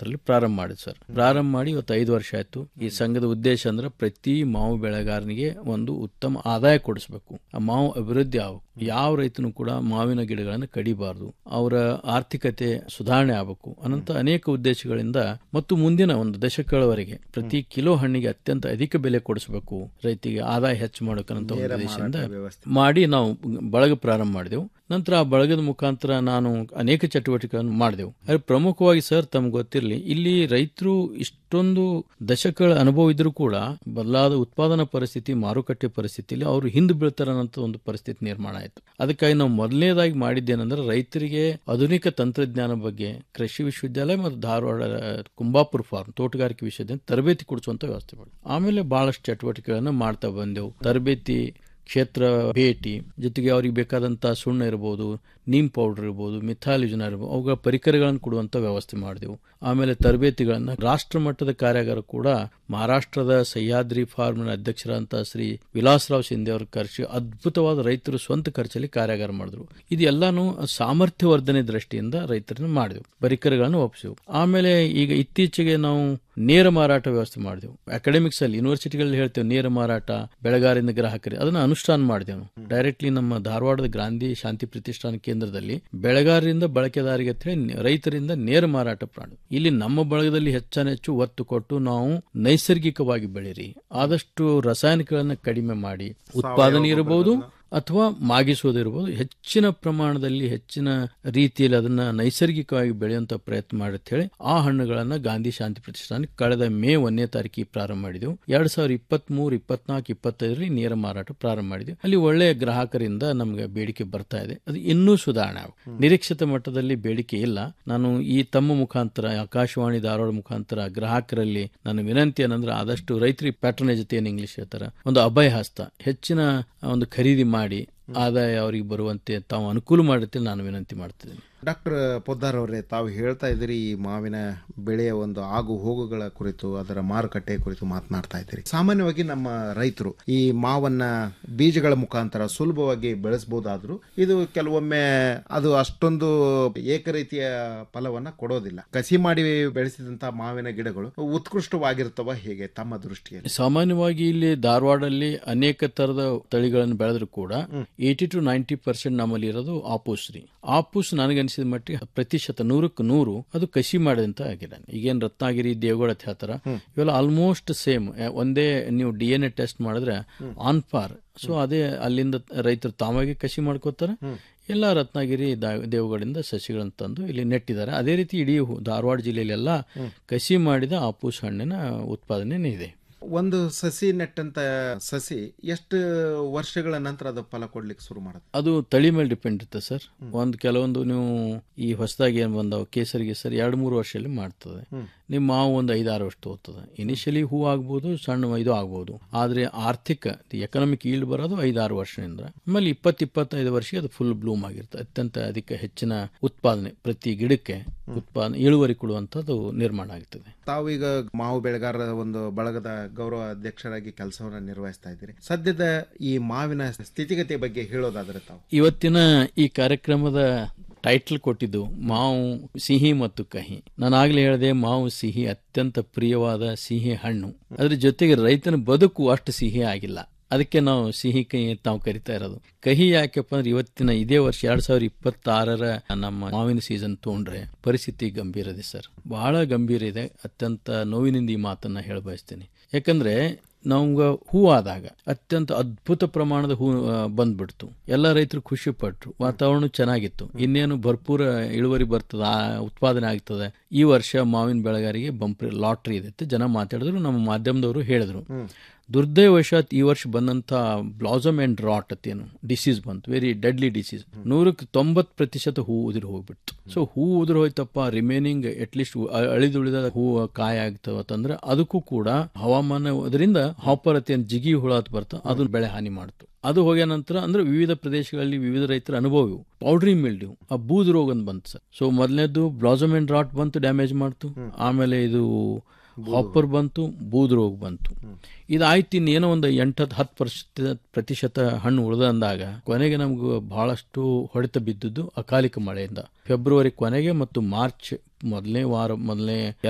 ಹತ್ತರಲ್ಲಿ ಪ್ರಾರಂಭ ಮಾಡಿದ್ ಸರ್ ಪ್ರಾರಂಭ ಮಾಡಿ ಇವತ್ತು ಐದು ವರ್ಷ ಆಯ್ತು ಈ ಸಂಘದ ಉದ್ದೇಶ ಅಂದ್ರೆ ಪ್ರತಿ ಮಾವು ಬೆಳೆಗಾರನಿಗೆ ಒಂದು ಉತ್ತಮ ಆದಾಯ ಕೊಡಿಸ್ಬೇಕು ಆ ಮಾವು ಅಭಿವೃದ್ಧಿ ಆಗಬೇಕು ಯಾವ ರೈತನು ಕೂಡ ಮಾವಿನ ಗಿಡಗಳನ್ನು ಕಡಿಬಾರದು ಅವರ ಆರ್ಥಿಕತೆ ಸುಧಾರಣೆ ಆಗಬೇಕು ಅನಂತ ಅನೇಕ ಉದ್ದೇಶಗಳಿಂದ ಮತ್ತು ಮುಂದಿನ ಒಂದು ದಶಕಗಳವರೆಗೆ ಪ್ರತಿ ಕಿಲೋ ಹಣ್ಣಿಗೆ ಅತ್ಯಂತ ಅಧಿಕ ಬೆಲೆ ಕೊಡಿಸಬೇಕು ರೈತಿಗೆ ಆದಾಯ ಹೆಚ್ಚು ಮಾಡಬೇಕನ್ನಂತ ಒಂದು ಉದ್ದೇಶದಿಂದ ಮಾಡಿ ನಾವು ಬಳಗ ಪ್ರಾರಂಭ ಮಾಡಿದೆವು ನಂತರ ಆ ಬಳಗದ ಮುಖಾಂತರ ನಾನು ಅನೇಕ ಚಟುವಟಿಕೆಗಳನ್ನು ಮಾಡಿದೆವು ಆದರೆ ಪ್ರಮುಖವಾಗಿ ಸರ್ ತಮ್ಗೆ ಗೊತ್ತಿರಲಿ ಇಲ್ಲಿ ರೈತರು ಇಷ್ಟೊಂದು ದಶಕಗಳ ಅನುಭವ ಇದ್ರೂ ಕೂಡ ಬದಲಾದ ಉತ್ಪಾದನಾ ಪರಿಸ್ಥಿತಿ ಮಾರುಕಟ್ಟೆ ಪರಿಸ್ಥಿತಿಯಲ್ಲಿ ಅವರು ಹಿಂದೆ ಬೀಳ್ತಾರನ್ನಂತ ಒಂದು ಪರಿಸ್ಥಿತಿ ನಿರ್ಮಾಣ ಆಯಿತು ಅದಕ್ಕಾಗಿ ನಾವು ಮೊದಲನೇದಾಗಿ ಮಾಡಿದ್ದೇನೆಂದ್ರೆ ರೈತರಿಗೆ ಆಧುನಿಕ ತಂತ್ರಜ್ಞಾನ ಬಗ್ಗೆ ಕೃಷಿ ವಿಶ್ವವಿದ್ಯಾಲಯ ಮತ್ತು ಧಾರವಾಡ ಕುಂಬಾಪುರ ಫಾರ್ಮ್ ತೋಟಗಾರಿಕೆ ವಿಷಯದಿಂದ ತರಬೇತಿ ಕೊಡಿಸುವಂತ ವ್ಯವಸ್ಥೆ ಮಾಡಿ ಆಮೇಲೆ ಬಹಳಷ್ಟು ಚಟುವಟಿಕೆಗಳನ್ನು ಮಾಡ್ತಾ ಬಂದೆವು ತರಬೇತಿ ಕ್ಷೇತ್ರ ಭೇಟಿ ಜೊತೆಗೆ ಅವ್ರಿಗೆ ಬೇಕಾದಂಥ ಸುಣ್ಣ ಇರ್ಬೋದು ನೀಮ್ ಪೌಡರ್ ಇರ್ಬೋದು ಮಿಥಾಲಿಜನ್ ಇರ್ಬೋದು ಅವುಗಳ ಪರಿಕರಗಳನ್ನು ಕೊಡುವಂಥ ವ್ಯವಸ್ಥೆ ಮಾಡಿದೆವು ಆಮೇಲೆ ತರಬೇತಿಗಳನ್ನು ರಾಷ್ಟ್ರ ಮಟ್ಟದ ಕಾರ್ಯಾಗಾರ ಕೂಡ ಮಹಾರಾಷ್ಟ್ರದ ಸಹ್ಯಾದ್ರಿ ಫಾರ್ಮ್ನ ಅಧ್ಯಕ್ಷರಾದಂಥ ಶ್ರೀ ವಿಲಾಸರಾವ್ ಶಿಂದೆ ಅವರ ಖರ್ಚು ಅದ್ಭುತವಾದ ರೈತರು ಸ್ವಂತ ಖರ್ಚಲ್ಲಿ ಕಾರ್ಯಾಗಾರ ಮಾಡಿದ್ರು ಇದೆಲ್ಲಾನು ಸಾಮರ್ಥ್ಯವರ್ಧನೆ ದೃಷ್ಟಿಯಿಂದ ರೈತರನ್ನ ಮಾಡಿದೆವು ಪರಿಕರಗಳನ್ನು ಒಪ್ಪಿಸೆವು ಆಮೇಲೆ ಈಗ ಇತ್ತೀಚೆಗೆ ನಾವು ನೇರ ಮಾರಾಟ ವ್ಯವಸ್ಥೆ ಮಾಡಿದೆವು ಅಕಾಡೆಮಿಕ್ಸ್ ಅಲ್ಲಿ ಯೂನಿವರ್ಸಿಟಿಗಳಲ್ಲಿ ಹೇಳ್ತೇವೆ ನೇರ ಮಾರಾಟ ಬೆಳೆಗಾರರಿಂದ ಗ್ರಾಹಕರಿಗೆ ಅದನ್ನ ಅನುಷ್ಠಾನ ಮಾಡಿದೆವು ಡೈರೆಕ್ಟ್ಲಿ ನಮ್ಮ ಧಾರವಾಡದ ಗಾಂಧಿ ಶಾಂತಿ ಪ್ರತಿಷ್ಠಾನ ಕೇಂದ್ರದಲ್ಲಿ ಬೆಳೆಗಾರರಿಂದ ಬಳಕೆದಾರಿಗೆ ಅಂತ ಹೇಳಿ ರೈತರಿಂದ ನೇರ ಮಾರಾಟ ಪ್ರಾಣ ಇಲ್ಲಿ ನಮ್ಮ ಬಳಗದಲ್ಲಿ ಹೆಚ್ಚಾನೆಚ್ಚು ಒತ್ತು ಕೊಟ್ಟು ನಾವು ನೈಸರ್ಗಿಕವಾಗಿ ಬೆಳೀರಿ ಆದಷ್ಟು ರಾಸಾಯನಿಕಗಳನ್ನ ಕಡಿಮೆ ಮಾಡಿ ಉತ್ಪಾದನೆ ಇರಬಹುದು ಅಥವಾ ಮಾಗಿಸೋದಿರ್ಬೋದು ಹೆಚ್ಚಿನ ಪ್ರಮಾಣದಲ್ಲಿ ಹೆಚ್ಚಿನ ರೀತಿಯಲ್ಲಿ ಅದನ್ನ ನೈಸರ್ಗಿಕವಾಗಿ ಬೆಳೆಯುವಂತ ಪ್ರಯತ್ನ ಮಾಡುತ್ತೆ ಹೇಳಿ ಆ ಹಣ್ಣುಗಳನ್ನ ಗಾಂಧಿ ಶಾಂತಿ ಪ್ರತಿಷ್ಠಾನ ಕಳೆದ ಮೇ ಒಂದನೇ ತಾರೀಕಿಗೆ ಪ್ರಾರಂಭ ಮಾಡಿದೆವು ಎರಡ್ ಸಾವಿರದ ಇಪ್ಪತ್ತ್ ಮೂರು ಇಪ್ಪತ್ನಾಲ್ಕು ಇಪ್ಪತ್ತೈದರಲ್ಲಿ ನೇರ ಮಾರಾಟ ಪ್ರಾರಂಭ ಮಾಡಿದೆವು ಅಲ್ಲಿ ಒಳ್ಳೆಯ ಗ್ರಾಹಕರಿಂದ ನಮಗೆ ಬೇಡಿಕೆ ಬರ್ತಾ ಇದೆ ಅದು ಇನ್ನೂ ಸುಧಾರಣೆ ಆಗಬೇಕು ನಿರೀಕ್ಷಿತ ಮಟ್ಟದಲ್ಲಿ ಬೇಡಿಕೆ ಇಲ್ಲ ನಾನು ಈ ತಮ್ಮ ಮುಖಾಂತರ ಆಕಾಶವಾಣಿ ಧಾರವಾಡ ಮುಖಾಂತರ ಗ್ರಾಹಕರಲ್ಲಿ ನನ್ನ ವಿನಂತಿ ಏನಂದ್ರೆ ಆದಷ್ಟು ರೈತರಿಗೆ ಪ್ಯಾಟ್ರನೇಜ್ ಏನು ಇಂಗ್ಲಿಷ್ ಹೇಳ್ತಾರ ಒಂದು ಅಭಯ ಹಸ್ತ ಹೆಚ್ಚಿನ ಒಂದು ಖರೀದಿ ಮಾಡಿ ಆದಾಯ ಅವರಿಗೆ ಬರುವಂತೆ ತಾವು ಅನುಕೂಲ ಮಾಡುತ್ತೆ ನಾನು ವಿನಂತಿ ಮಾಡ್ತಿದ್ದೀನಿ ಡಾಕ್ಟರ್ ಪೊದ್ದಾರ್ ಅವರೇ ತಾವು ಹೇಳ್ತಾ ಇದ್ದೀರಿ ಈ ಮಾವಿನ ಬೆಳೆಯ ಒಂದು ಆಗು ಹೋಗುಗಳ ಕುರಿತು ಅದರ ಮಾರುಕಟ್ಟೆ ಕುರಿತು ಮಾತನಾಡ್ತಾ ಇದ್ದೀರಿ ಸಾಮಾನ್ಯವಾಗಿ ನಮ್ಮ ರೈತರು ಈ ಮಾವನ್ನ ಬೀಜಗಳ ಮುಖಾಂತರ ಸುಲಭವಾಗಿ ಬೆಳೆಸಬಹುದಾದ್ರೂ ಇದು ಕೆಲವೊಮ್ಮೆ ಅದು ಅಷ್ಟೊಂದು ಏಕರೀತಿಯ ಫಲವನ್ನ ಕೊಡೋದಿಲ್ಲ ಕಸಿ ಮಾಡಿ ಬೆಳೆಸಿದಂತಹ ಮಾವಿನ ಗಿಡಗಳು ಉತ್ಕೃಷ್ಟವಾಗಿರ್ತವ ಹೇಗೆ ತಮ್ಮ ದೃಷ್ಟಿಯಲ್ಲಿ ಸಾಮಾನ್ಯವಾಗಿ ಇಲ್ಲಿ ಧಾರವಾಡಲ್ಲಿ ಅನೇಕ ತರದ ತಳಿಗಳನ್ನು ಬೆಳೆದ್ರು ಕೂಡ ಏಟಿ ಟು ನೈಂಟಿ ಪರ್ಸೆಂಟ್ ನಮ್ಮಲ್ಲಿ ಇರೋದು ಆಪೂಸ್ ರೀ ಆಪೂಸ್ ನನಗನ್ಸಿದ ಮಟ್ಟಿಗೆ ಪ್ರತಿಶತ ನೂರಕ್ಕೆ ನೂರು ಅದು ಕಸಿ ಮಾಡಿದಂತ ಆಗಿದೆ ಈಗೇನ್ ರತ್ನಾಗಿರಿ ದೇವಗಡ ಅಂತ ಹೇಳ್ತಾರ ಇವೆಲ್ಲ ಆಲ್ಮೋಸ್ಟ್ ಸೇಮ್ ಒಂದೇ ನೀವು ಡಿ ಎನ್ ಎ ಟೆಸ್ಟ್ ಮಾಡಿದ್ರೆ ಆನ್ ಪಾರ್ ಸೊ ಅದೇ ಅಲ್ಲಿಂದ ರೈತರು ತಾವಾಗಿ ಕಸಿ ಮಾಡ್ಕೋತಾರೆ ಎಲ್ಲ ರತ್ನಗಿರಿ ದಾ- ದೇವಗಡಿಂದ ಸಸಿಗಳನ್ನು ತಂದು ಇಲ್ಲಿ ನೆಟ್ಟಿದ್ದಾರೆ ಅದೇ ರೀತಿ ಇಡೀ ಹು- ಧಾರವಾಡ ಜಿಲ್ಲೆಯಲ್ಲೆಲ್ಲ ಕಸಿ ಮಾಡಿದ ಆಪೂಸ್ ಹಣ್ಣಿನ ಉತ್ಪಾದನೆ ಇದೆ ಒಂದು ಸಸಿ ನೆಟ್ಟಂತ ಸಸಿ ಎಷ್ಟು ವರ್ಷಗಳ ನಂತರ ಅದು ಫಲ ಕೊಡ್ಲಿಕ್ಕೆ ಶುರು ಮಾಡುತ್ತೆ ಅದು ತಳಿ ಮೇಲೆ ಡಿಪೆಂಡ್ ಇರುತ್ತೆ ಸರ್ ಒಂದು ಕೆಲವೊಂದು ನೀವು ಈ ಹೊಸದಾಗಿ ಏನ್ ಬಂದಾವ ಕೇಸರಿ ಗೀಸರಿ ಎರಡು ಮೂರು ವರ್ಷದಲ್ಲಿ ಮಾಡ್ತದೆ ನಿಮ್ಮ ಮಾವು ಒಂದು ಐದಾರು ವರ್ಷ ತಗೋತದೆ ಇನಿಷಿಯಲಿ ಹೂ ಆಗ್ಬೋದು ಸಣ್ಣ ಇದು ಆಗ್ಬೋದು ಆದ್ರೆ ಆರ್ಥಿಕ ಎಕನಾಮಿಕ್ ಈಲ್ಡ್ ಬರೋದು ಐದಾರು ವರ್ಷದಿಂದ ಆಮೇಲೆ ಇಪ್ಪತ್ತು ಇಪ್ಪತ್ತೈದು ವರ್ಷಕ್ಕೆ ಅದು ಫುಲ್ ಬ್ಲೂಮ್ ಆಗಿರ್ತದೆ ಅತ್ಯಂತ ಅಧಿಕ ಹೆಚ್ಚಿನ ಉತ್ಪಾದನೆ ಪ್ರತಿ ಗಿಡಕ್ಕೆ ಉತ್ಪಾದನೆ ಇಳುವರಿ ಕೊಡುವಂಥದ್ದು ನಿರ್ಮಾಣ ಆಗ್ತದೆ ತಾವು ಈಗ ಮಾವು ಬೆಳೆಗಾರರ ಒಂದು ಬಳಗದ ಗೌರವ ಅಧ್ಯಕ್ಷರಾಗಿ ಕೆಲಸವನ್ನ ನಿರ್ವಹಿಸ್ತಾ ಇದ್ದೀರಿ ಸದ್ಯದ ಈ ಮಾವಿನ ಸ್ಥಿತಿಗತಿ ಬಗ್ಗೆ ಹೇಳೋದಾದ್ರೆ ತಾವು ಇವತ್ತಿನ ಈ ಕಾರ್ಯಕ್ರಮದ ಟೈಟಲ್ ಕೊಟ್ಟಿದ್ದು ಮಾವು ಸಿಹಿ ಮತ್ತು ಕಹಿ ನಾನು ಆಗ್ಲೇ ಹೇಳಿದೆ ಮಾವು ಸಿಹಿ ಅತ್ಯಂತ ಪ್ರಿಯವಾದ ಸಿಹಿ ಹಣ್ಣು ಅದ್ರ ಜೊತೆಗೆ ರೈತನ ಬದುಕು ಅಷ್ಟು ಸಿಹಿ ಆಗಿಲ್ಲ ಅದಕ್ಕೆ ನಾವು ಸಿಹಿ ಕಹಿ ಅಂತ ನಾವು ಕರಿತಾ ಇರೋದು ಕಹಿ ಯಾಕೆಪ್ಪ ಅಂದ್ರೆ ಇವತ್ತಿನ ಇದೇ ವರ್ಷ ಎರಡ್ ಸಾವಿರದ ಇಪ್ಪತ್ತಾರರ ನಮ್ಮ ಮಾವಿನ ಸೀಸನ್ ತಗೊಂಡ್ರೆ ಪರಿಸ್ಥಿತಿ ಗಂಭೀರ ಇದೆ ಸರ್ ಬಹಳ ಗಂಭೀರ ಇದೆ ಅತ್ಯಂತ ನೋವಿನಿಂದ ಈ ಮಾತನ್ನ ಹೇಳ ಬಯಸ್ತೀನಿ ಯಾಕಂದ್ರೆ ನಮ್ಗ ಹೂ ಆದಾಗ ಅತ್ಯಂತ ಅದ್ಭುತ ಪ್ರಮಾಣದ ಹೂ ಆ, ಬಂದ್ಬಿಡ್ತು ಎಲ್ಲ ರೈತರು ಖುಷಿ ಪಟ್ರು ವಾತಾವರಣ ಚೆನ್ನಾಗಿತ್ತು ಇನ್ನೇನು ಭರ್ಪೂರ ಇಳುವರಿ ಬರ್ತದ ಆ, ಉತ್ಪಾದನೆ ಆಗ್ತದೆ ಈ ವರ್ಷ ಮಾವಿನ ಬೆಳೆಗಾರಿಗೆ ಬಂಪ್ರಿ ಲಾಟ್ರಿ ಇದೆ ಅಂತ ಜನ ಮಾತಾಡಿದ್ರು ನಮ್ಮ ಮಾಧ್ಯಮದವರು ಹೇಳಿದ್ರು ದುರ್ದೈವಶಾತ್ ಈ ವರ್ಷ ಬಂದಂತ ಬ್ಲಾಸಮ್ ಅಂಡ್ ರಾಟ್ ಅತ್ತೇನು ಡಿಸೀಸ್ ಬಂತು ವೆರಿ ಡೆಡ್ಲಿ ಡಿಸೀಸ್ ನೂರಕ್ಕೆ ತೊಂಬತ್ ಪ್ರತಿಶತ ಹೂ ಉದುರಿ ಹೋಗ್ಬಿಡ್ತು ಸೊ ಹೂ ಉದುರಿ ಹೋಯ್ತಪ್ಪ ರಿಮೈನಿಂಗ್ ಅಟ್ಲೀಸ್ಟ್ ಅಳಿದುಳಿದ ಹೂ ಕಾಯ ಆಗ್ತಾವ ಅಂತಂದ್ರೆ ಅದಕ್ಕೂ ಕೂಡ ಹವಾಮಾನ ಅದರಿಂದ ಹಾಪರತೆಯನ್ನು ಜಿಗಿ ಹುಳ ಅಂತ ಬರ್ತಾ ಅದು ಬೆಳೆ ಹಾನಿ ಮಾಡ್ತು ಅದು ಹೋಗ್ಯ ನಂತರ ಅಂದ್ರೆ ವಿವಿಧ ಪ್ರದೇಶಗಳಲ್ಲಿ ವಿವಿಧ ರೈತರ ಅನುಭವ ಇವು ಪೌಡ್ರಿ ಮಿಲ್ಡ್ಯೂ ಆ ಬೂದ್ ರೋಗ ಅಂತ ಬಂತು ಸರ್ ಸೊ ಮೊದಲನೇದು ಬ್ಲಾಸಮ್ ಅಂಡ್ ರಾಟ್ ಬಂತು ಡ್ಯಾಮೇಜ್ ಮಾಡ್ತು ಆಮೇಲೆ ಇದು ಹಾಪರ್ ಬಂತು ಬೂದ್ ರೋಗ ಬಂತು ಇದಾಯ್ತು ಇನ್ನೇನೋ ಒಂದು ಎಂಟತ್ತು ಹತ್ತು ಪ್ರತಿಶತ ಪ್ರತಿಶತ ಹಣ್ಣು ಉಳಿದಂದಾಗ ಕೊನೆಗೆ ನಮ್ಗೆ ಬಹಳಷ್ಟು ಹೊಡೆತ ಬಿದ್ದದ್ದು ಅಕಾಲಿಕ ಮಳೆಯಿಂದ ಫೆಬ್ರವರಿ ಕೊನೆಗೆ ಮತ್ತು ಮಾರ್ಚ್ ಮೊದಲನೇ ವಾರ ಮೊದಲನೇ